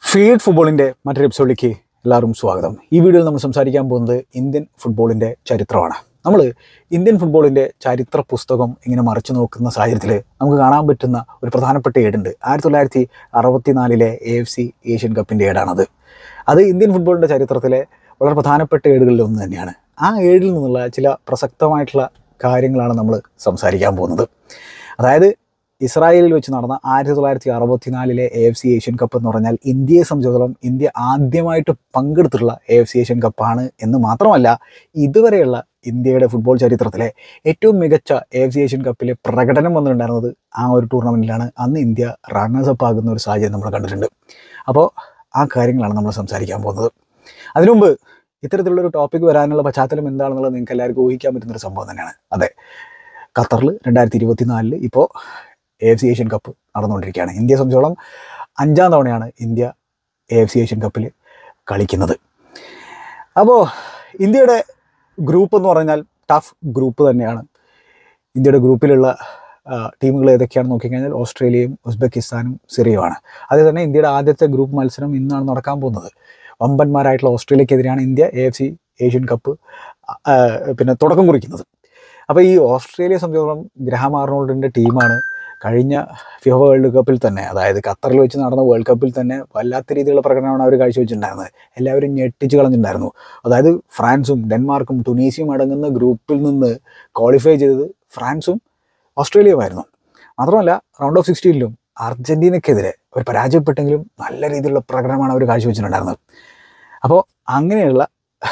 feed ഫുട്ബോളിൻ്റെ മറ്റൊരു എപ്പിസോഡിലേക്ക് എല്ലാവർക്കും സ്വാഗതം ഈ വീഡിയോയിൽ നമ്മൾ സംസാരിക്കാൻ പോകുന്നത് ഇന്ത്യൻ ഫുട്ബോളിൻ്റെ ചരിത്രമാണ് നമ്മൾ ഇന്ത്യൻ ഫുട്ബോളിൻ്റെ ചരിത്ര പുസ്തകം ഇങ്ങനെ മറിച്ചു നോക്കുന്ന സാഹചര്യത്തിൽ നമുക്ക് കാണാൻ പറ്റുന്ന ഒരു പ്രധാനപ്പെട്ട ഏടുണ്ട് ആയിരത്തി തൊള്ളായിരത്തി അറുപത്തിനാലിലെ എ എഫ് സി ഏഷ്യൻ കപ്പിൻ്റെ ഏടാണത് അത് ഇന്ത്യൻ ഫുട്ബോളിൻ്റെ ചരിത്രത്തിലെ വളരെ പ്രധാനപ്പെട്ട ഏടുകളിൽ ഒന്ന് തന്നെയാണ് ആ ഏടിൽ നിന്നുള്ള ചില പ്രസക്തമായിട്ടുള്ള കാര്യങ്ങളാണ് നമ്മൾ സംസാരിക്കാൻ പോകുന്നത് അതായത് ഇസ്രായേലിൽ വെച്ച് നടന്ന ആയിരത്തി തൊള്ളായിരത്തി അറുപത്തിനാലിലെ A F C Asian cup എന്ന് പറഞ്ഞാൽ ഇന്ത്യയെ സംബന്ധിച്ചിടത്തോളം ഇന്ത്യ ആദ്യമായിട്ട് പങ്കെടുത്തിട്ടുള്ള എ എഫ് സി ഏഷ്യൻ കപ്പാണ് എന്ന് മാത്രമല്ല ഇതുവരെയുള്ള ഇന്ത്യയുടെ ഫുട്ബോൾ ചരിത്രത്തിലെ ഏറ്റവും മികച്ച എ എഫ് സി ഏഷ്യൻ കപ്പിലെ പ്രകടനം വന്നിട്ടുണ്ടായിരുന്നത് ആ ഒരു ടൂർണമെൻറ്റിലാണ് അന്ന് ഇന്ത്യ റണ്ണേഴ്സ് അപ്പ് ആകുന്ന ഒരു സാഹചര്യം നമ്മൾ കണ്ടിട്ടുണ്ട് അപ്പോൾ ആ കാര്യങ്ങളാണ് നമ്മൾ സംസാരിക്കാൻ പോകുന്നത് അതിനു മുമ്പ് ഇത്തരത്തിലുള്ളൊരു ടോപ്പിക് വരാനുള്ള പശ്ചാത്തലം എന്താണെന്നുള്ളത് നിങ്ങൾക്ക് എല്ലാവർക്കും ഊഹിക്കാൻ പറ്റുന്നൊരു സംഭവം തന്നെയാണ് അതെ ഖത്തറിൽ രണ്ടായിരത്തി ഇരുപത്തിനാലിൽ ഇപ്പോൾ A F C Asian cup നടന്നുകൊണ്ടിരിക്കുകയാണ് ഇന്ത്യയെ സംബന്ധിച്ചോളം അഞ്ചാം തവണയാണ് India A F C Asian കപ്പിൽ കളിക്കുന്നത് അപ്പോൾ ഇന്ത്യയുടെ ഗ്രൂപ്പ് എന്ന് പറഞ്ഞാൽ ടഫ് ഗ്രൂപ്പ് തന്നെയാണ് ഇന്ത്യയുടെ ഗ്രൂപ്പിലുള്ള ടീമുകൾ ഏതൊക്കെയാണെന്ന് നോക്കിക്കഴിഞ്ഞാൽ ഓസ്ട്രേലിയയും ഉസ്ബെക്കിസ്ഥാനും സിറിയുമാണ് അതേ തന്നെ ഇന്ത്യയുടെ ആദ്യത്തെ ഗ്രൂപ്പ് മത്സരം ഇന്നാണ് നടക്കാൻ പോകുന്നത് വമ്പന്മാരായിട്ടുള്ള ഓസ്ട്രേലിയക്കെതിരെയാണ് India A F C Asian cup ആ, പിന്നെ തുടക്കം കുറിക്കുന്നത് അപ്പോൾ ഈ ഓസ്ട്രേലിയയെ സംബന്ധിച്ചിടത്തോളം ഗ്രഹാം ആർണോൾഡിൻ്റെ ടീമാണ് കഴിഞ്ഞ ഫിഫ വേൾഡ് കപ്പിൽ തന്നെ അതായത് ഖത്തറിൽ വെച്ച് നടന്ന വേൾഡ് കപ്പിൽ തന്നെ വല്ലാത്ത രീതിയിലുള്ള പ്രകടനമാണ് അവർ കാഴ്ചവെച്ചിട്ടുണ്ടായിരുന്നത് എല്ലാവരും ഞെട്ടിച്ച് കളഞ്ഞിട്ടുണ്ടായിരുന്നു അതായത് ഫ്രാൻസും ഡെൻമാർക്കും ടുണീസിയും അടങ്ങുന്ന ഗ്രൂപ്പിൽ നിന്ന് ക്വാളിഫൈ ചെയ്തത് ഫ്രാൻസും ഓസ്ട്രേലിയയുമായിരുന്നു മാത്രമല്ല റൗണ്ട് ഓഫ് സിക്സ്റ്റീനിലും അർജൻറ്റീനയ്ക്കെതിരെ അവർ പരാജയപ്പെട്ടെങ്കിലും നല്ല രീതിയിലുള്ള പ്രകടനമാണ് അവർ കാഴ്ചവെച്ചിട്ടുണ്ടായിരുന്നത് അപ്പോൾ അങ്ങനെയുള്ള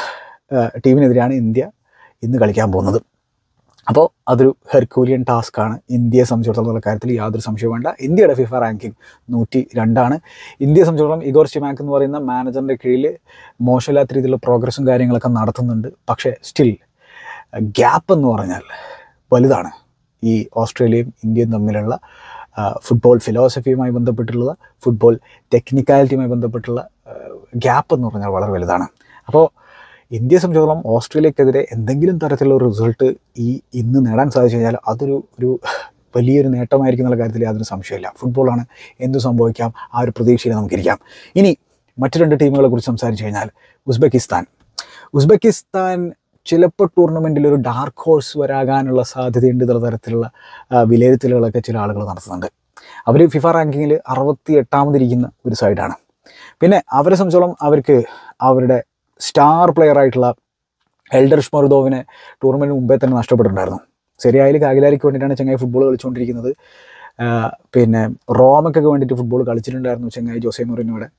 ആ, ടീമിനെതിരെയാണ് ഇന്ത്യ ഇന്ന് കളിക്കാൻ പോകുന്നത് അപ്പോൾ അതൊരു ഹെർക്കൂലിയൻ ടാസ്ക്കാണ് ഇന്ത്യയെ സംബന്ധിച്ചിടത്തോളം കാര്യത്തിൽ യാതൊരു സംശയവും വേണ്ട ഇന്ത്യയുടെ ഫിഫ റാങ്കിങ് നൂറ്റി രണ്ടാണ് ഇന്ത്യയെ സംബന്ധിച്ചിടത്തോളം ഇഗോർ ചിമാക്ക് എന്ന് പറയുന്ന മാനേജറിൻ്റെ കീഴിൽ മോശമില്ലാത്ത രീതിയിലുള്ള പ്രോഗ്രസ്സും കാര്യങ്ങളൊക്കെ നടത്തുന്നുണ്ട് പക്ഷേ സ്റ്റിൽ ഗ്യാപ്പ് എന്ന് പറഞ്ഞാൽ വലുതാണ് ഈ ഓസ്ട്രേലിയയും ഇന്ത്യയും തമ്മിലുള്ള ആ, ഫുട്ബോൾ ഫിലോസഫിയുമായി ബന്ധപ്പെട്ടുള്ള ഫുട്ബോൾ ടെക്നിക്കാലിറ്റിയുമായി ബന്ധപ്പെട്ടുള്ള ഗ്യാപ്പ് എന്ന് പറഞ്ഞാൽ വളരെ വലുതാണ് അപ്പോൾ ഇന്ത്യയെ സംബന്ധിച്ചിടത്തോളം ഓസ്ട്രേലിയക്കെതിരെ എന്തെങ്കിലും തരത്തിലുള്ള ഒരു റിസൾട്ട് ഈ ഇന്ന് നേടാൻ സാധിച്ചു കഴിഞ്ഞാൽ അതൊരു ഒരു വലിയൊരു നേട്ടമായിരിക്കും എന്നുള്ള കാര്യത്തിൽ യാതൊരു സംശയമില്ല ഫുട്ബോളാണ് എന്തു സംഭവിക്കാം ആ ഒരു പ്രതീക്ഷയിൽ നമുക്കിരിക്കാം ഇനി മറ്റു രണ്ട് ടീമുകളെ കുറിച്ച് സംസാരിച്ചു കഴിഞ്ഞാൽ ഉസ്ബെക്കിസ്ഥാൻ ഉസ്ബെക്കിസ്ഥാൻ ചിലപ്പോൾ ടൂർണമെൻറ്റിൽ ഒരു ഡാർക്ക് ഹോഴ്സ് വരാകാനുള്ള സാധ്യതയുണ്ട് എന്നുള്ള തരത്തിലുള്ള ആ, വിലയിരുത്തലുകളൊക്കെ ചില ആളുകൾ നടത്തുന്നുണ്ട് അവർ ഫിഫ റാങ്കിങ്ങിൽ അറുപത്തി എട്ടാമതിരിക്കുന്ന ഒരു സൈഡാണ് പിന്നെ അവരെ സംബന്ധിച്ചോളം അവർക്ക് അവരുടെ സ്റ്റാർ പ്ലെയർ ആയിട്ടുള്ള എൽഡർ ഷ്മറുദോവിനെ ടൂർണമെൻറ്റിന് മുമ്പേ തന്നെ നഷ്ടപ്പെട്ടിട്ടുണ്ടായിരുന്നു ശരിയായാലും കാഗിലാരിക്ക് വേണ്ടിയിട്ടാണ് ചെങ്ങായി ഫുട്ബോൾ കളിച്ചുകൊണ്ടിരിക്കുന്നത് ആ, പിന്നെ റോമക്കൊക്കെ വേണ്ടിയിട്ട് ഫുട്ബോൾ കളിച്ചിട്ടുണ്ടായിരുന്നു ചെങ്ങായി ജോസെ മൊറിനോടെ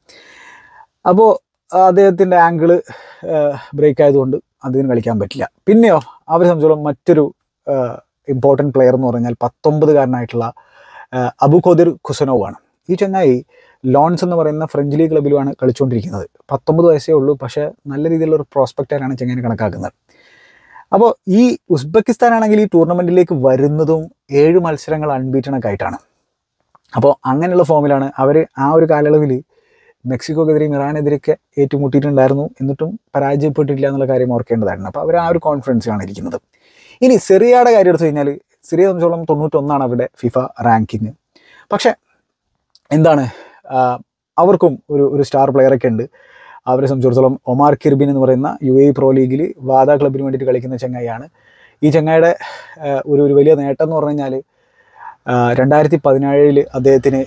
അപ്പോൾ അദ്ദേഹത്തിൻ്റെ ആംഗിള് ബ്രേക്ക് ആയതുകൊണ്ട് അദ്ദേഹത്തിന് കളിക്കാൻ പറ്റില്ല പിന്നെയോ അവരെ സംബന്ധിച്ചോളം മറ്റൊരു ഇമ്പോർട്ടൻറ്റ് പ്ലെയർ എന്ന് പറഞ്ഞാൽ പത്തൊമ്പതുകാരനായിട്ടുള്ള ആ, അബു ഖോദിർ ഖുസനോവ് ആണ് ഈ ചങ്ങായി ലോൺസ് എന്ന് പറയുന്ന ഫ്രഞ്ച് ലീഗ് ക്ലബിലുമാണ് കളിച്ചുകൊണ്ടിരിക്കുന്നത് പത്തൊമ്പത് വയസ്സേ ഉള്ളൂ പക്ഷേ നല്ല രീതിയിലുള്ള ഒരു പ്രോസ്പെക്റ്റാണ് ചെങ്ങനെ കണക്കാക്കുന്നത് അപ്പോൾ ഈ ഉസ്ബെക്കിസ്ഥാൻ ആണെങ്കിൽ ഈ ടൂർണമെൻറ്റിലേക്ക് വരുന്നതും ഏഴ് മത്സരങ്ങൾ അൺബീറ്റണൊക്കെ ആയിട്ടാണ് അപ്പോൾ അങ്ങനെയുള്ള ഫോമിലാണ് അവർ ആ ഒരു കാലയളവിൽ മെക്സിക്കോക്കെതിരെയും ഇറാനെതിരെയൊക്കെ ഏറ്റുമുട്ടിയിട്ടുണ്ടായിരുന്നു എന്നിട്ടും പരാജയപ്പെട്ടിട്ടില്ല എന്നുള്ള കാര്യം ഓർക്കേണ്ടതായിരുന്നു അപ്പോൾ അവർ ആ ഒരു കോൺഫിഡൻസിലാണ് ഇരിക്കുന്നത് ഇനി സിറിയയുടെ കാര്യം എടുത്തു കഴിഞ്ഞാൽ സിറിയ സംബന്ധിച്ചോളം തൊണ്ണൂറ്റൊന്നാണ് അവരുടെ ഫിഫ റാങ്കിങ് പക്ഷേ എന്താണ് ആ, അവർക്കും ഒരു ഒരു സ്റ്റാർ പ്ലെയറൊക്കെ ഉണ്ട് അവരെ സംബന്ധിച്ചിടത്തോളം ഒമാർ കിർബിൻ എന്ന് പറയുന്ന യു എ പ്രോ ലീഗിൽ വാദ ക്ലബിന് വേണ്ടിയിട്ട് കളിക്കുന്ന ചങ്ങായിയാണ് ഈ ചങ്ങായിയുടെ ആ, ഒരു ഒരു വലിയ നേട്ടം എന്ന് പറഞ്ഞു കഴിഞ്ഞാൽ രണ്ടായിരത്തി പതിനേഴിൽ അദ്ദേഹത്തിന്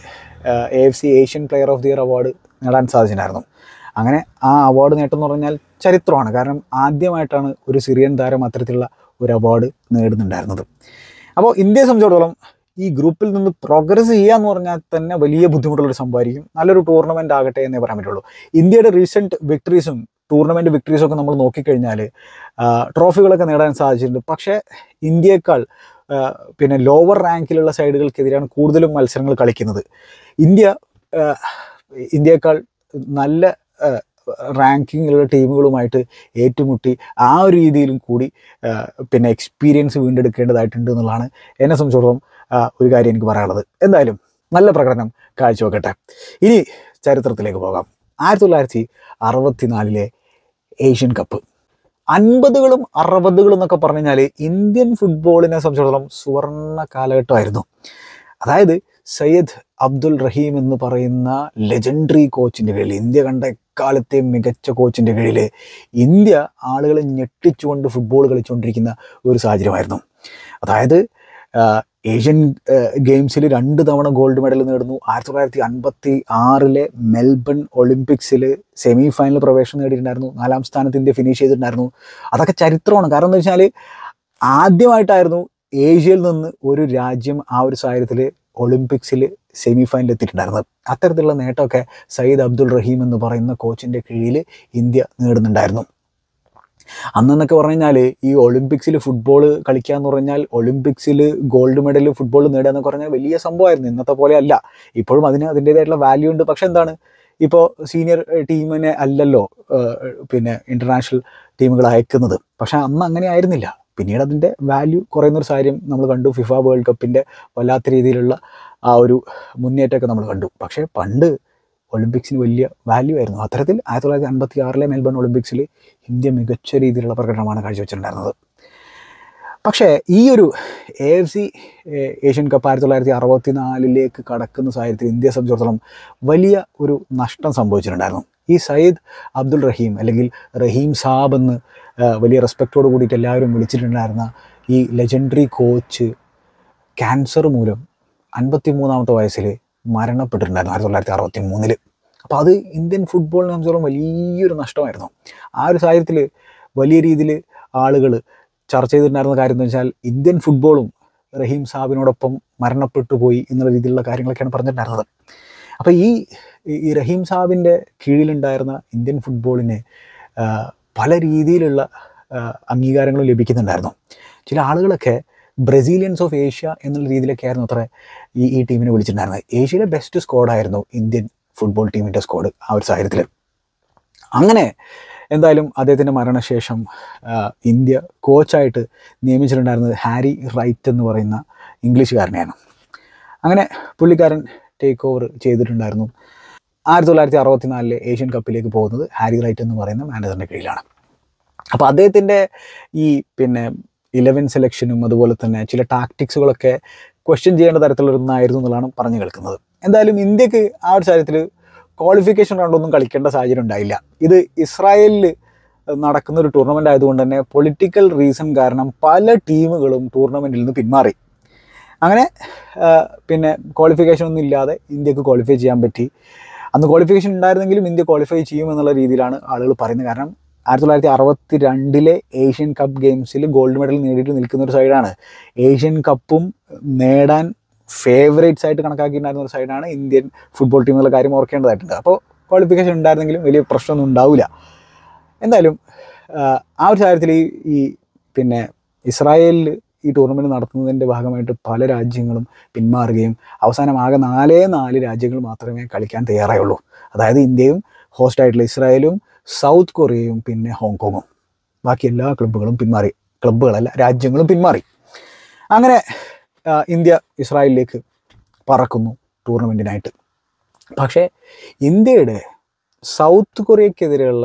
A F C Asian player of the year award നേടാൻ സാധിച്ചിട്ടുണ്ടായിരുന്നു അങ്ങനെ ആ അവാർഡ് നേട്ടം എന്ന് പറഞ്ഞാൽ ചരിത്രമാണ് കാരണം ആദ്യമായിട്ടാണ് ഒരു സിറിയൻ താരം അത്തരത്തിലുള്ള ഒരു അവാർഡ് നേടുന്നുണ്ടായിരുന്നത് അപ്പോൾ ഇന്ത്യയെ സംബന്ധിച്ചിടത്തോളം ഈ ഗ്രൂപ്പിൽ നിന്ന് പ്രോഗ്രസ് ചെയ്യുക എന്ന് പറഞ്ഞാൽ തന്നെ വലിയ ബുദ്ധിമുട്ടുള്ളൊരു സംഭവമായിരിക്കും നല്ലൊരു ടൂർണമെൻ്റ് ആകട്ടെ എന്നേ പറയാൻ പറ്റുള്ളൂ ഇന്ത്യയുടെ റീസെൻറ്റ് വിക്ടറീസും ടൂർണമെൻറ്റ് വിക്ടറീസും ഒക്കെ നമ്മൾ നോക്കിക്കഴിഞ്ഞാൽ ട്രോഫികളൊക്കെ നേടാൻ സാധിച്ചിട്ടുണ്ട് പക്ഷേ ഇന്ത്യയേക്കാൾ ആ, പിന്നെ ലോവർ റാങ്കിലുള്ള സൈഡുകൾക്കെതിരെയാണ് കൂടുതലും മത്സരങ്ങൾ കളിക്കുന്നത് ഇന്ത്യ ആ, ഇന്ത്യയേക്കാൾ നല്ല റാങ്കിങ്ങിലുള്ള ടീമുകളുമായിട്ട് ഏറ്റുമുട്ടി ആ ഒരു രീതിയിലും കൂടി ആ, പിന്നെ എക്സ്പീരിയൻസ് വീണ്ടെടുക്കേണ്ടതായിട്ടുണ്ട് എന്നുള്ളതാണ് എന്നെ സംബന്ധിച്ചിടത്തോളം ആ, ഒരു കാര്യം എനിക്ക് പറയാനുള്ളത് എന്തായാലും നല്ല പ്രകടനം കാഴ്ചവെക്കട്ടെ ഇനി ചരിത്രത്തിലേക്ക് പോകാം ആയിരത്തി തൊള്ളായിരത്തി അറുപത്തിനാലിലെ ഏഷ്യൻ കപ്പ് അൻപതുകളും അറുപതുകളും എന്നൊക്കെ പറഞ്ഞു കഴിഞ്ഞാൽ ഇന്ത്യൻ ഫുട്ബോളിനെ സംബന്ധിച്ചിടത്തോളം സുവർണ കാലഘട്ടമായിരുന്നു അതായത് സയ്യദ് അബ്ദുൽ റഹീം എന്ന് പറയുന്ന ലെജൻഡറി കോച്ചിൻ്റെ കീഴിൽ ഇന്ത്യ കണ്ട എക്കാലത്തെ മികച്ച കോച്ചിൻ്റെ കീഴിൽ ഇന്ത്യ ആളുകളെ ഞെട്ടിച്ചുകൊണ്ട് ഫുട്ബോൾ കളിച്ചുകൊണ്ടിരിക്കുന്ന ഒരു സാഹചര്യമായിരുന്നു അതായത് ആ, ഏഷ്യൻ ഗെയിംസിൽ രണ്ട് തവണ ഗോൾഡ് മെഡൽ നേടുന്നു ആയിരത്തി തൊള്ളായിരത്തി അൻപത്തി ആറിലെ മെൽബൺ ഒളിമ്പിക്സിൽ സെമി ഫൈനൽ പ്രവേശനം നേടിയിട്ടുണ്ടായിരുന്നു നാലാം സ്ഥാനത്ത് ഇന്ത്യ ഫിനിഷ് ചെയ്തിട്ടുണ്ടായിരുന്നു അതൊക്കെ ചരിത്രമാണ് കാരണം എന്താ വെച്ചാൽ ആദ്യമായിട്ടായിരുന്നു ഏഷ്യയിൽ നിന്ന് ഒരു രാജ്യം ആ ഒരു സാഹചര്യത്തിൽ ഒളിമ്പിക്സിൽ സെമി ഫൈനലിൽ എത്തിയിട്ടുണ്ടായിരുന്നത് അത്തരത്തിലുള്ള നേട്ടമൊക്കെ സയ്യിദ് അബ്ദുൾ റഹീം എന്ന് പറയുന്ന കോച്ചിൻ്റെ കീഴിൽ ഇന്ത്യ നേടുന്നുണ്ടായിരുന്നു അന്നെന്നൊക്കെ പറഞ്ഞു കഴിഞ്ഞാൽ ഈ ഒളിമ്പിക്സിൽ ഫുട്ബോൾ കളിക്കുക എന്ന് പറഞ്ഞാൽ ഒളിമ്പിക്സിൽ ഗോൾഡ് മെഡൽ ഫുട്ബോൾ നേടുക എന്നൊക്കെ പറഞ്ഞാൽ വലിയ സംഭവമായിരുന്നു ഇന്നത്തെ പോലെ അല്ല ഇപ്പോഴും അതിന് അതിൻ്റേതായിട്ടുള്ള വാല്യൂ ഉണ്ട് പക്ഷെ എന്താണ് ഇപ്പോൾ സീനിയർ ടീമിനെ അല്ലല്ലോ ഏഹ്, പിന്നെ ഇൻ്റർനാഷണൽ ടീമുകൾ അയക്കുന്നത് പക്ഷെ അന്ന് അങ്ങനെ ആയിരുന്നില്ല പിന്നീട് അതിൻ്റെ വാല്യൂ കുറയുന്നൊരു സാഹചര്യം നമ്മൾ കണ്ടു ഫിഫ വേൾഡ് കപ്പിൻ്റെ വല്ലാത്ത രീതിയിലുള്ള ആ ഒരു മുന്നേറ്റമൊക്കെ നമ്മൾ കണ്ടു പക്ഷേ പണ്ട് ഒളിമ്പിക്സിന് വലിയ വാല്യൂ ആയിരുന്നു അത്തരത്തിൽ ആയിരത്തി തൊള്ളായിരത്തി അൻപത്തി ആറിലെ മെൽബൺ ഒളിമ്പിക്സിൽ ഇന്ത്യ മികച്ച രീതിയിലുള്ള പ്രകടനമാണ് കാഴ്ചവെച്ചിട്ടുണ്ടായിരുന്നത് പക്ഷേ ഈ ഒരു A F C Asian cup ആയിരത്തി തൊള്ളായിരത്തി അറുപത്തി നാലിലേക്ക് കടക്കുന്ന സാഹചര്യത്തിൽ ഇന്ത്യയെ സംബന്ധിച്ചിടത്തോളം വലിയ ഒരു നഷ്ടം സംഭവിച്ചിട്ടുണ്ടായിരുന്നു ഈ സയ്യിദ് അബ്ദുൾ റഹീം അല്ലെങ്കിൽ റഹീം സാബ് എന്ന് ആ, വലിയ റെസ്പെക്റ്റോട് കൂടിയിട്ട് എല്ലാവരും വിളിച്ചിട്ടുണ്ടായിരുന്ന ഈ ലെജൻഡറി കോച്ച് ക്യാൻസർ മൂലം അൻപത്തി മൂന്നാമത്തെ വയസ്സിൽ മരണപ്പെട്ടിട്ടുണ്ടായിരുന്നു ആയിരത്തി തൊള്ളായിരത്തി അറുപത്തി മൂന്നിൽ അപ്പോൾ അത് ഇന്ത്യൻ ഫുട്ബോളിനെ സംബന്ധിച്ചോളം വലിയൊരു നഷ്ടമായിരുന്നു ആ ഒരു സാഹചര്യത്തിൽ വലിയ രീതിയിൽ ആളുകൾ ചർച്ച ചെയ്തിട്ടുണ്ടായിരുന്ന കാര്യം എന്ന് വെച്ചാൽ ഇന്ത്യൻ ഫുട്ബോളും റഹീം സാബിനോടൊപ്പം മരണപ്പെട്ടു പോയി എന്നുള്ള രീതിയിലുള്ള കാര്യങ്ങളൊക്കെയാണ് പറഞ്ഞിട്ടുണ്ടായിരുന്നത് അപ്പോൾ ഈ ഈ റഹീം സാബിൻ്റെ കീഴിലുണ്ടായിരുന്ന ഇന്ത്യൻ ഫുട്ബോളിന് ആ, പല രീതിയിലുള്ള ആ, അംഗീകാരങ്ങളും ലഭിക്കുന്നുണ്ടായിരുന്നു ചില ആളുകളൊക്കെ ബ്രസീലിയൻസ് ഓഫ് ഏഷ്യ എന്നുള്ള രീതിയിലൊക്കെ ആയിരുന്നു അത്ര ഈ ഈ ടീമിനെ വിളിച്ചിട്ടുണ്ടായിരുന്നത് ഏഷ്യയിലെ ബെസ്റ്റ് സ്ക്വാഡായിരുന്നു ഇന്ത്യൻ ഫുട്ബോൾ ടീമിൻ്റെ സ്ക്വാഡ് ആ ഒരു സാഹചര്യത്തിൽ അങ്ങനെ എന്തായാലും അദ്ദേഹത്തിൻ്റെ മരണശേഷം ആ, ഇന്ത്യ കോച്ചായിട്ട് നിയമിച്ചിട്ടുണ്ടായിരുന്നത് ഹാരി റൈറ്റ് എന്ന് പറയുന്ന ഇംഗ്ലീഷുകാരനെയാണ് അങ്ങനെ പുള്ളിക്കാരൻ ടേക്ക് ഓവർ ചെയ്തിട്ടുണ്ടായിരുന്നു ആയിരത്തി തൊള്ളായിരത്തി അറുപത്തിനാലിലെ ഏഷ്യൻ കപ്പിലേക്ക് പോകുന്നത് ഹാരി റൈറ്റ് എന്ന് പറയുന്ന മാനേജറിൻ്റെ കീഴിലാണ് അപ്പോൾ അദ്ദേഹത്തിൻ്റെ ഈ പിന്നെ ഇലവൻ സെലക്ഷനും അതുപോലെ തന്നെ ചില ടാക്ടിക്സുകളൊക്കെ ക്വസ്റ്റ്യൻ ചെയ്യേണ്ട തരത്തിലൊന്നായിരുന്നു എന്നുള്ളതാണ് പറഞ്ഞു കേൾക്കുന്നത് എന്തായാലും ഇന്ത്യക്ക് ആ ഒരു സാഹചര്യത്തിൽ ക്വാളിഫിക്കേഷൻ റൗണ്ടൊന്നും കളിക്കേണ്ട സാഹചര്യം ഉണ്ടായില്ല ഇത് ഇസ്രായേലിൽ നടക്കുന്ന ഒരു ടൂർണമെൻ്റ് ആയതുകൊണ്ട് തന്നെ പൊളിറ്റിക്കൽ റീസൺ കാരണം പല ടീമുകളും ടൂർണമെൻറ്റിൽ നിന്ന് പിന്മാറി അങ്ങനെ ആ, പിന്നെ ക്വാളിഫിക്കേഷൻ ഒന്നും ഇല്ലാതെ ഇന്ത്യക്ക് ക്വാളിഫൈ ചെയ്യാൻ പറ്റി അന്ന് ക്വാളിഫിക്കേഷൻ ഉണ്ടായിരുന്നെങ്കിലും ഇന്ത്യ ക്വാളിഫൈ ചെയ്യുമെന്നുള്ള രീതിയിലാണ് ആളുകൾ പറയുന്നത് കാരണം ആയിരത്തി തൊള്ളായിരത്തി അറുപത്തി രണ്ടിലെ ഏഷ്യൻ കപ്പ് ഗെയിംസിൽ ഗോൾഡ് മെഡൽ നേടിയിട്ട് നിൽക്കുന്ന ഒരു സൈഡാണ് ഏഷ്യൻ കപ്പും നേടാൻ ഫേവറേറ്റ്സ് ആയിട്ട് കണക്കാക്കിയിട്ടുണ്ടായിരുന്ന ഒരു സൈഡാണ് ഇന്ത്യൻ ഫുട്ബോൾ ടീം എന്നുള്ള കാര്യം ഓർക്കേണ്ടതായിട്ടുണ്ട് അപ്പോൾ ക്വാളിഫിക്കേഷൻ ഉണ്ടായിരുന്നെങ്കിലും വലിയ പ്രശ്നമൊന്നും ഉണ്ടാവില്ല എന്തായാലും ആ, ആ ഒരു സാഹചര്യത്തിൽ ഈ ഈ പിന്നെ ഇസ്രായേലിൽ ഈ ടൂർണമെൻറ്റ് നടത്തുന്നതിൻ്റെ ഭാഗമായിട്ട് പല രാജ്യങ്ങളും പിന്മാറുകയും അവസാനം ആകെ നാലേ നാല് രാജ്യങ്ങൾ മാത്രമേ കളിക്കാൻ തയ്യാറായുള്ളൂ അതായത് ഇന്ത്യയും ഹോസ്റ്റ് ആയിട്ടുള്ള ഇസ്രായേലും സൗത്ത് കൊറിയയും പിന്നെ ഹോങ്കോങ്ങും ബാക്കി എല്ലാ ക്ലബ്ബുകളും പിന്മാറി ക്ലബ്ബുകളല്ല രാജ്യങ്ങളും പിന്മാറി അങ്ങനെ ആ, ഇന്ത്യ ഇസ്രായേലിലേക്ക് പറക്കുന്നു ടൂർണമെൻറ്റിനായിട്ട് പക്ഷേ ഇന്ത്യയുടെ സൗത്ത് കൊറിയക്കെതിരെയുള്ള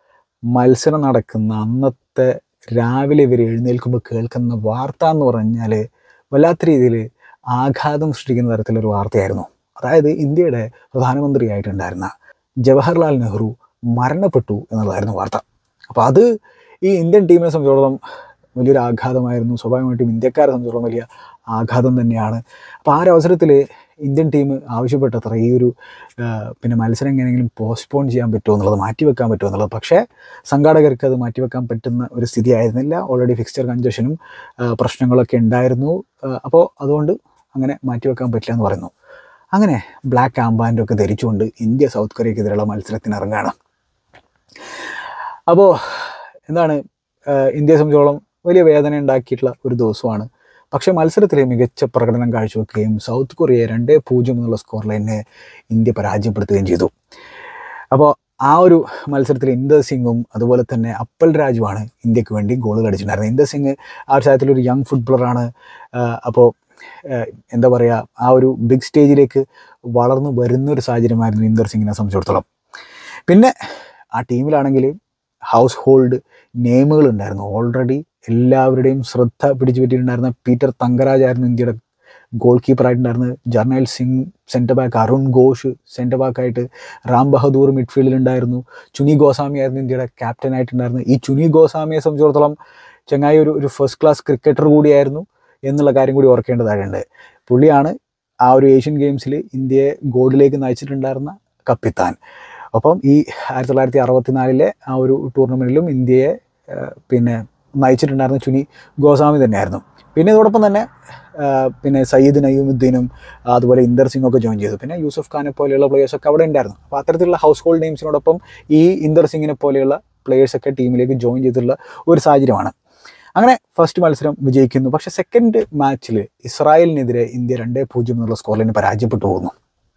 മത്സരം നടക്കുന്ന അന്നത്തെ രാവിലെ ഇവർ എഴുന്നേൽക്കുമ്പോൾ കേൾക്കുന്ന വാർത്ത എന്ന് പറഞ്ഞാൽ വല്ലാത്ത രീതിയിൽ ആഘാതം സൃഷ്ടിക്കുന്ന തരത്തിലൊരു വാർത്തയായിരുന്നു അതായത് ഇന്ത്യയുടെ പ്രധാനമന്ത്രിയായിട്ടുണ്ടായിരുന്ന ജവഹർലാൽ നെഹ്റു മരണപ്പെട്ടു എന്നുള്ളതായിരുന്നു വാർത്ത അപ്പോൾ അത് ഈ ഇന്ത്യൻ ടീമിനെ സംബന്ധിച്ചിടത്തോളം വലിയൊരു ആഘാതമായിരുന്നു സ്വാഭാവികമായിട്ടും ഇന്ത്യക്കാരെ സംബന്ധിച്ചിടത്തോളം വലിയ ആഘാതം തന്നെയാണ് അപ്പോൾ ആ ഒരു അവസരത്തിൽ ഇന്ത്യൻ ടീം ആവശ്യപ്പെട്ടത്ര ഈ ഒരു ആ, പിന്നെ മത്സരം എങ്ങനെയെങ്കിലും പോസ്റ്റ്പോൺ ചെയ്യാൻ പറ്റുമോ എന്നുള്ളത് മാറ്റിവെക്കാൻ പറ്റുമോ എന്നുള്ളത് പക്ഷേ സംഘാടകർക്ക് അത് മാറ്റിവെക്കാൻ പറ്റുന്ന ഒരു സ്ഥിതി ആയിരുന്നില്ല ഓൾറെഡി ഫിക്സ്ചർ കൺജഷനും ആ, പ്രശ്നങ്ങളൊക്കെ ഉണ്ടായിരുന്നു അപ്പോൾ അതുകൊണ്ട് അങ്ങനെ മാറ്റിവെക്കാൻ പറ്റില്ല എന്ന് പറയുന്നു അങ്ങനെ ബ്ലാക്ക് ആംബാൻഡൊക്കെ ധരിച്ചുകൊണ്ട് ഇന്ത്യ സൗത്ത് കൊറിയക്കെതിരെയുള്ള മത്സരത്തിന് ഇറങ്ങുകയാണ് അപ്പോൾ എന്താണ് ആ, ഇന്ത്യയെ സംബന്ധിച്ചോളം വലിയ വേദന ഉണ്ടാക്കിയിട്ടുള്ള ഒരു ദിവസമാണ് പക്ഷേ മത്സരത്തിൽ മികച്ച പ്രകടനം കാഴ്ചവെക്കുകയും സൗത്ത് കൊറിയയെ രണ്ടേ പൂജ്യം എന്നുള്ള സ്കോർ ലൈനെ ഇന്ത്യ പരാജയപ്പെടുത്തുകയും ചെയ്തു അപ്പോൾ ആ ഒരു മത്സരത്തിൽ ഇന്ദർ സിംഗും അതുപോലെ തന്നെ അപ്പൽ രാജുവാണ് ഇന്ത്യക്ക് വേണ്ടി ഗോളുകൾ അടിച്ചിട്ടുണ്ടായിരുന്നത് ഇന്ദർ സിംഗ് ആ ഒരു സാഹചര്യത്തിൽ ഒരു യങ് ഫുട്ബോളറാണ് അപ്പോൾ എന്താ പറയുക ആ ഒരു ബിഗ് സ്റ്റേജിലേക്ക് വളർന്നു വരുന്നൊരു സാഹചര്യമായിരുന്നു ഇന്ദർ സിംഗിനെ സംബന്ധിച്ചിടത്തോളം പിന്നെ ആ ടീമിലാണെങ്കിൽ ഹൗസ് ഹോൾഡ് നെയിമുകൾ ഉണ്ടായിരുന്നു ഓൾറെഡി എല്ലാവരുടെയും ശ്രദ്ധ പിടിച്ചു പറ്റിയിട്ടുണ്ടായിരുന്ന പീറ്റർ തങ്കരാജ് ആയിരുന്നു ഇന്ത്യയുടെ ഗോൾ കീപ്പറായിട്ടുണ്ടായിരുന്നു Jarnail Singh centre back Arun Ghosh centre ബാക്കായിട്ട് റാം ബഹദൂർ മിഡ്ഫീൽഡിലുണ്ടായിരുന്നു ചുനി ഗോസ്വാമി ആയിരുന്നു ഇന്ത്യയുടെ ക്യാപ്റ്റൻ ആയിട്ടുണ്ടായിരുന്നു ഈ ചുനി ഗോസ്വാമിയെ സംബന്ധിച്ചിടത്തോളം ചങ്ങായി ഒരു ഒരു ഫസ്റ്റ് ക്ലാസ് ക്രിക്കറ്റർ കൂടിയായിരുന്നു എന്നുള്ള കാര്യം കൂടി ഓർക്കേണ്ടതായിട്ടുണ്ട് പുള്ളിയാണ് ആ ഒരു ഏഷ്യൻ ഗെയിംസിൽ ഇന്ത്യയെ ഗോൾഡിലേക്ക് നയിച്ചിട്ടുണ്ടായിരുന്ന കപ്പിത്താൻ ഒപ്പം ഈ ആയിരത്തി തൊള്ളായിരത്തി അറുപത്തിനാലിലെ ആ ഒരു ടൂർണമെൻറ്റിലും ഇന്ത്യയെ ആ, പിന്നെ നയിച്ചിട്ടുണ്ടായിരുന്ന ചുനി ഗോസ്വാമി തന്നെയായിരുന്നു പിന്നെ ഇതോടൊപ്പം തന്നെ ആ, പിന്നെ സയ്യിദ് നയ്യൂമുദ്ദീനും അതുപോലെ ഇന്ദർ സിംഗ് ഒക്കെ ജോയിൻ ചെയ്തു പിന്നെ യൂസഫ് ഖാനെ പോലെയുള്ള പ്ലേയേഴ്സൊക്കെ അവിടെ ഉണ്ടായിരുന്നു അപ്പോൾ അത്തരത്തിലുള്ള ഹൗസ് ഹോൾഡ് നെയിംസിനോടൊപ്പം ഈ ഇന്ദർ സിംഗിനെ പോലെയുള്ള പ്ലേയേഴ്സൊക്കെ ടീമിലേക്ക് ജോയിൻ ചെയ്തിട്ടുള്ള ഒരു സാഹചര്യമാണ് അങ്ങനെ ഫസ്റ്റ് മത്സരം വിജയിക്കുന്നു പക്ഷേ സെക്കൻഡ് മാച്ചിൽ ഇസ്രായേലിനെതിരെ ഇന്ത്യ രണ്ടേ പൂജ്യം എന്നുള്ള സ്കോറിന് പരാജയപ്പെട്ടു പോകുന്നു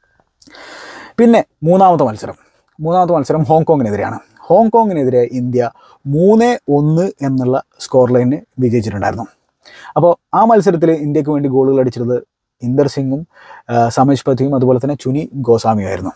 പിന്നെ മൂന്നാമത്തെ മത്സരം മൂന്നാമത്തെ മത്സരം ഹോങ്കോങ്ങിനെതിരെയാണ് ഹോങ്കോങ്ങിനെതിരെ ഇന്ത്യ മൂന്ന് ഒന്ന് എന്നുള്ള സ്കോർ ലൈനിന് വിജയിച്ചിട്ടുണ്ടായിരുന്നു അപ്പോൾ ആ മത്സരത്തിൽ ഇന്ത്യക്ക് വേണ്ടി ഗോളുകൾ അടിച്ചിരുന്നത് ഇന്ദർ സിംഗും ആ, സമേഷ് പതിയും അതുപോലെ തന്നെ ചുനി ഗോസ്വാമിയുമായിരുന്നു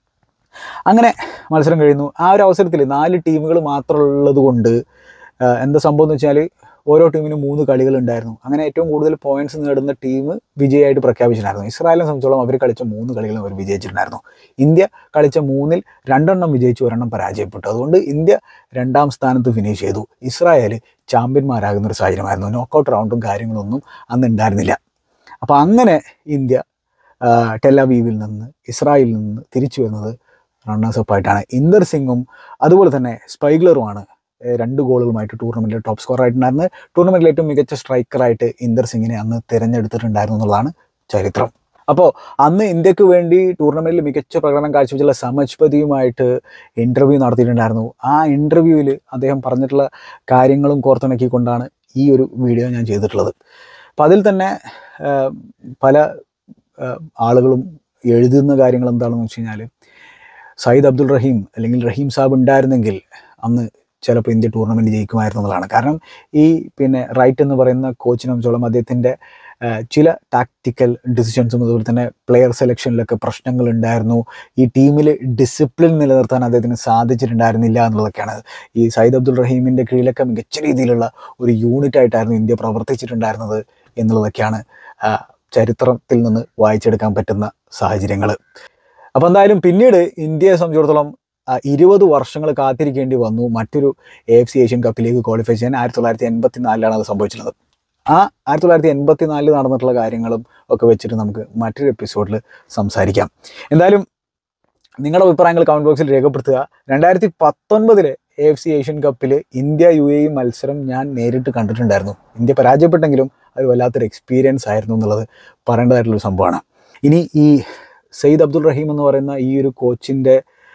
അങ്ങനെ മത്സരം കഴിയുന്നു ആ ഒരു അവസരത്തിൽ നാല് ടീമുകൾ മാത്രമുള്ളത് കൊണ്ട് ആ, എന്താ സംഭവം എന്ന് വെച്ചാൽ ഓരോ ടീമിനും മൂന്ന് കളികൾ ഉണ്ടായിരുന്നു അങ്ങനെ ഏറ്റവും കൂടുതൽ പോയിന്റ്സ് നേടുന്ന ടീം വിജയമായിട്ട് പ്രഖ്യാപിച്ചിട്ടുണ്ടായിരുന്നു ഇസ്രായേലിനെ സംബന്ധിച്ചോളം അവർ കളിച്ച മൂന്ന് കളികളും അവർ വിജയിച്ചിട്ടുണ്ടായിരുന്നു ഇന്ത്യ കളിച്ച മൂന്നിൽ രണ്ടെണ്ണം വിജയിച്ചു ഒരെണ്ണം പരാജയപ്പെട്ടു അതുകൊണ്ട് ഇന്ത്യ രണ്ടാം സ്ഥാനത്ത് ഫിനിഷ് ചെയ്തു ഇസ്രായേൽ ചാമ്പ്യന്മാരാകുന്ന ഒരു സാഹചര്യമായിരുന്നു നോക്കൗട്ട് റൗണ്ടും കാര്യങ്ങളൊന്നും അന്ന് ഉണ്ടായിരുന്നില്ല അപ്പോൾ അങ്ങനെ ഇന്ത്യ ആ, ടെലവീവിൽ നിന്ന് ഇസ്രായേലിൽ നിന്ന് തിരിച്ചു വരുന്നത് റണ്ണേഴ്സ് അപ്പായിട്ടാണ് ഇന്ദർ സിംഗും അതുപോലെ തന്നെ സ്പൈഗ്ലറുമാണ് ഏഹ് രണ്ട് ഗോളുകളുമായിട്ട് ടൂർണമെൻറ്റിൽ ടോപ്പ് സ്കോർ ആയിട്ടുണ്ടായിരുന്നത് ടൂർണമെൻറ്റിൽ ഏറ്റവും മികച്ച സ്ട്രൈക്കറായിട്ട് ഇന്ദർ സിംഗിനെ അന്ന് തിരഞ്ഞെടുത്തിട്ടുണ്ടായിരുന്നു എന്നുള്ളതാണ് ചരിത്രം അപ്പോൾ അന്ന് ഇന്ത്യക്ക് വേണ്ടി ടൂർണമെൻറ്റിൽ മികച്ച പ്രകടനം കാഴ്ചവെച്ചുള്ള സമജ്പതിയുമായിട്ട് ഇൻ്റർവ്യൂ നടത്തിയിട്ടുണ്ടായിരുന്നു ആ ഇൻ്റർവ്യൂവിൽ അദ്ദേഹം പറഞ്ഞിട്ടുള്ള കാര്യങ്ങളും കോർത്തിണക്കിക്കൊണ്ടാണ് ഈ ഒരു വീഡിയോ ഞാൻ ചെയ്തിട്ടുള്ളത് അപ്പോൾ അതിൽ തന്നെ ആഹ്, പല ആഹ്, ആളുകളും എഴുതുന്ന കാര്യങ്ങൾ എന്താണെന്ന് വെച്ച് കഴിഞ്ഞാൽ സയ്യിദ് അബ്ദുൾ റഹീം അല്ലെങ്കിൽ റഹീം സാബ് ഉണ്ടായിരുന്നെങ്കിൽ അന്ന് ചിലപ്പോൾ ഇന്ത്യ ടൂർണമെൻറ്റ് ജയിക്കുമായിരുന്നു എന്നുള്ളതാണ് കാരണം ഈ പിന്നെ റൈറ്റ് എന്ന് പറയുന്ന കോച്ചിനെ സംബന്ധിച്ചോളം അദ്ദേഹത്തിൻ്റെ ചില ടാക്റ്റിക്കൽ ഡിസിഷൻസും അതുപോലെ തന്നെ പ്ലെയർ സെലക്ഷനിലൊക്കെ പ്രശ്നങ്ങൾ ഉണ്ടായിരുന്നു ഈ ടീമിൽ ഡിസിപ്ലിൻ നിലനിർത്താൻ അദ്ദേഹത്തിന് സാധിച്ചിട്ടുണ്ടായിരുന്നില്ല എന്നുള്ളതൊക്കെയാണ് ഈ സയ്യിദ് അബ്ദുൾ റഹീമിൻ്റെ കീഴിലൊക്കെ മികച്ച രീതിയിലുള്ള ഒരു യൂണിറ്റ് ആയിട്ടായിരുന്നു ഇന്ത്യ പ്രവർത്തിച്ചിട്ടുണ്ടായിരുന്നത് എന്നുള്ളതൊക്കെയാണ് ആ, ചരിത്രത്തിൽ നിന്ന് വായിച്ചെടുക്കാൻ പറ്റുന്ന സാഹചര്യങ്ങൾ അപ്പോൾ എന്തായാലും പിന്നീട് ഇന്ത്യയെ സംബന്ധിച്ചിടത്തോളം ആ, ഇരുപത് വർഷങ്ങൾ കാത്തിരിക്കേണ്ടി വന്നു മറ്റൊരു എ എഫ് സി ഏഷ്യൻ കപ്പിലേക്ക് ക്വാളിഫൈ ചെയ്യാൻ ആയിരത്തി തൊള്ളായിരത്തി എൺപത്തി നാലിലാണ് അത് സംഭവിച്ചിട്ടുള്ളത് ആ ആയിരത്തി തൊള്ളായിരത്തി എൺപത്തി നാലിൽ നടന്നിട്ടുള്ള കാര്യങ്ങളും ഒക്കെ വെച്ചിട്ട് നമുക്ക് മറ്റൊരു എപ്പിസോഡിൽ സംസാരിക്കാം എന്തായാലും നിങ്ങളുടെ അഭിപ്രായങ്ങൾ കമൻറ്റ് ബോക്സിൽ രേഖപ്പെടുത്തുക രണ്ടായിരത്തി പത്തൊൻപതിലെ എ എഫ് സി ഏഷ്യൻ കപ്പിൽ ഇന്ത്യ യു എ ഇ മത്സരം ഞാൻ നേരിട്ട് കണ്ടിട്ടുണ്ടായിരുന്നു ഇന്ത്യ പരാജയപ്പെട്ടെങ്കിലും അത് വല്ലാത്തൊരു എക്സ്പീരിയൻസ് ആയിരുന്നു എന്നുള്ളത് പറയേണ്ടതായിട്ടുള്ളൊരു സംഭവമാണ് ഇനി ഈ സയ്യിദ് അബ്ദുൾ റഹീം എന്ന് പറയുന്ന ഈ ഒരു കോച്ചിൻ്റെ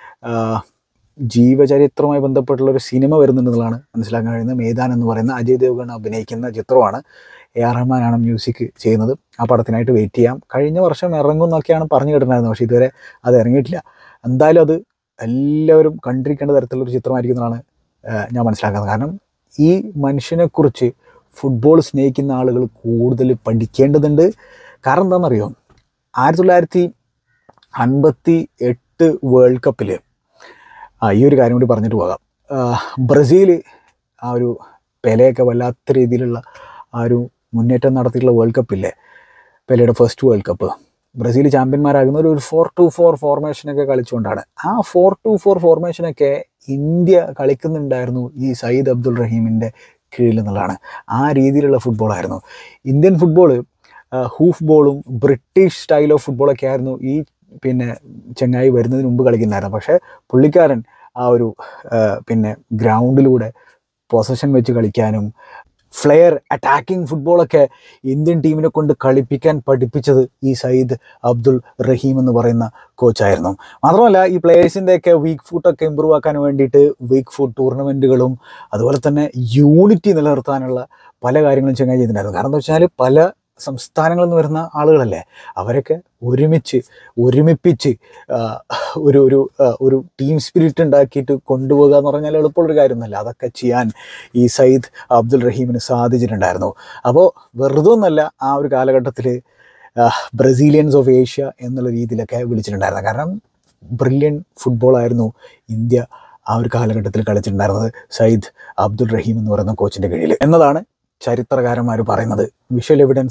ജീവചരിത്രവുമായി ബന്ധപ്പെട്ടുള്ള ഒരു സിനിമ വരുന്നുണ്ടെന്നുള്ളതാണ് മനസ്സിലാക്കാൻ കഴിയുന്നത് മേദാൻ എന്ന് പറയുന്ന അജയ് ദേവ്ഗൺ അഭിനയിക്കുന്ന ചിത്രമാണ് എ ആർ റഹ്മാനാണ് മ്യൂസിക് ചെയ്യുന്നത് ആ പടത്തിനായിട്ട് വെയിറ്റ് ചെയ്യാം കഴിഞ്ഞ വർഷം ഇറങ്ങും എന്നൊക്കെയാണ് പറഞ്ഞു കേട്ടിട്ടുണ്ടായിരുന്നത് പക്ഷേ ഇതുവരെ അത് ഇറങ്ങിയിട്ടില്ല എന്തായാലും അത് എല്ലാവരും കണ്ടിരിക്കേണ്ട തരത്തിലുള്ള ഒരു ചിത്രമായിരിക്കും എന്നാണ് ഏഹ്, ഞാൻ മനസ്സിലാക്കുന്നത് കാരണം ഈ മനുഷ്യനെക്കുറിച്ച് ഫുട്ബോൾ സ്നേഹിക്കുന്ന ആളുകൾ കൂടുതൽ പഠിക്കേണ്ടതുണ്ട് കാരണം എന്താണെന്നറിയോ ആയിരത്തി തൊള്ളായിരത്തി അൻപത്തി എട്ട് വേൾഡ് കപ്പിൽ ആ ഈ ഒരു കാര്യം കൂടി പറഞ്ഞിട്ട് പോകാം ആ, ബ്രസീൽ ആ ഒരു പെലയൊക്കെ വല്ലാത്ത രീതിയിലുള്ള ആ ഒരു മുന്നേറ്റം നടത്തിയിട്ടുള്ള വേൾഡ് കപ്പില്ലേ പെലയുടെ ഫസ്റ്റ് വേൾഡ് കപ്പ് ബ്രസീൽ ചാമ്പ്യന്മാരാകുന്ന ഒരു ഫോർ ടു ഫോർ ഫോർമേഷനൊക്കെ കളിച്ചുകൊണ്ടാണ് ആ ഫോർ ടു ഫോർ ഫോർമേഷനൊക്കെ ഇന്ത്യ കളിക്കുന്നുണ്ടായിരുന്നു ഈ സയ്യിദ് അബ്ദുൾ റഹീമിൻ്റെ കീഴിൽ എന്നുള്ളതാണ് ആ രീതിയിലുള്ള ഫുട്ബോളായിരുന്നു ഇന്ത്യൻ ഫുട്ബോൾ ഹൂഫ് ബോളും ബ്രിട്ടീഷ് സ്റ്റൈൽ ഓഫ് ഫുട്ബോളൊക്കെ ആയിരുന്നു ഈ പിന്നെ ചെങ്ങായി വരുന്നതിന് മുമ്പ് കളിക്കുന്നായിരുന്നു പക്ഷേ പുള്ളിക്കാരൻ ആ ഒരു ആ, പിന്നെ ഗ്രൗണ്ടിലൂടെ പൊസഷൻ വെച്ച് കളിക്കാനും ഫ്ലെയർ അറ്റാക്കിംഗ് ഫുട്ബോളൊക്കെ ഇന്ത്യൻ ടീമിനെ കൊണ്ട് കളിപ്പിക്കാൻ പഠിപ്പിച്ചത് ഈ സയ്യിദ് അബ്ദുൾ റഹീം എന്ന് പറയുന്ന കോച്ചായിരുന്നു മാത്രമല്ല ഈ പ്ലേയേഴ്സിൻ്റെയൊക്കെ വീക്ക് ഫുട്ടൊക്കെ ഇമ്പ്രൂവ് ആക്കാൻ വേണ്ടിയിട്ട് വീക്ക് ഫുഡ് ടൂർണമെൻറ്റുകളും അതുപോലെ തന്നെ യൂണിറ്റി നിലനിർത്താനുള്ള പല കാര്യങ്ങളും ചെങ്ങായി ചെയ്തിട്ടുണ്ടായിരുന്നു കാരണം എന്താ വെച്ചാൽ പല സംസ്ഥാനങ്ങളിൽ നിന്ന് വരുന്ന ആളുകളല്ലേ അവരൊക്കെ ഒരുമിച്ച് ഒരുമിപ്പിച്ച് ആ, ഒരു ഒരു ആ, ഒരു ടീം സ്പിരിറ്റ് ഉണ്ടാക്കിയിട്ട് കൊണ്ടുപോകുക എന്ന് പറഞ്ഞാൽ എളുപ്പമുള്ളൊരു കാര്യമൊന്നുമല്ല അതൊക്കെ ചെയ്യാൻ ഈ സയ്യിദ് അബ്ദുൾ റഹീമിന് സാധിച്ചിട്ടുണ്ടായിരുന്നു അപ്പോൾ വെറുതെ ഒന്നല്ല ആ ഒരു കാലഘട്ടത്തിൽ ബ്രസീലിയൻസ് ഓഫ് ഏഷ്യ എന്നുള്ള രീതിയിലൊക്കെ വിളിച്ചിട്ടുണ്ടായിരുന്നു കാരണം ബ്രില്യൻ ഫുട്ബോളായിരുന്നു ഇന്ത്യ ആ ഒരു കാലഘട്ടത്തിൽ കളിച്ചിട്ടുണ്ടായിരുന്നത് സയ്യിദ് അബ്ദുൾ റഹീം എന്ന് പറയുന്ന കോച്ചിൻ്റെ കീഴിൽ എന്നതാണ് ചരിത്രകാരന്മാർ പറയുന്നത് വിഷ്വൽ എവിഡൻസ്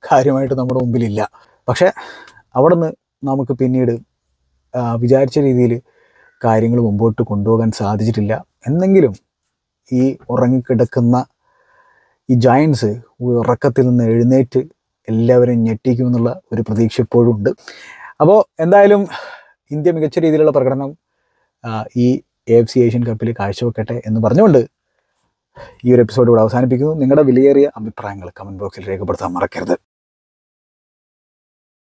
കാര്യമായിട്ട് നമ്മുടെ മുമ്പിലില്ല പക്ഷേ അവിടെ നിന്ന് നമുക്ക് പിന്നീട് ആ, വിചാരിച്ച രീതിയിൽ കാര്യങ്ങൾ മുമ്പോട്ട് കൊണ്ടുപോകാൻ സാധിച്ചിട്ടില്ല എന്നെങ്കിലും ഈ ഉറങ്ങിക്കിടക്കുന്ന ഈ ജയൻസ് ഉറക്കത്തിൽ നിന്ന് എഴുന്നേറ്റ് എല്ലാവരെയും ഞെട്ടിക്കുമെന്നുള്ള ഒരു പ്രതീക്ഷ ഇപ്പോഴും ഉണ്ട് അപ്പോൾ എന്തായാലും ഇന്ത്യ മികച്ച രീതിയിലുള്ള പ്രകടനം ആ, ഈ എ എഫ് സി ഏഷ്യൻ കപ്പിൽ കാഴ്ചവെക്കട്ടെ എന്ന് പറഞ്ഞുകൊണ്ട് ഈ ഒരു എപ്പിസോഡ് ഇവിടെ അവസാനിപ്പിക്കുന്നു നിങ്ങളുടെ വിലയേറിയ അഭിപ്രായങ്ങൾ കമൻറ്റ് ബോക്സിൽ രേഖപ്പെടുത്താൻ മറക്കരുത്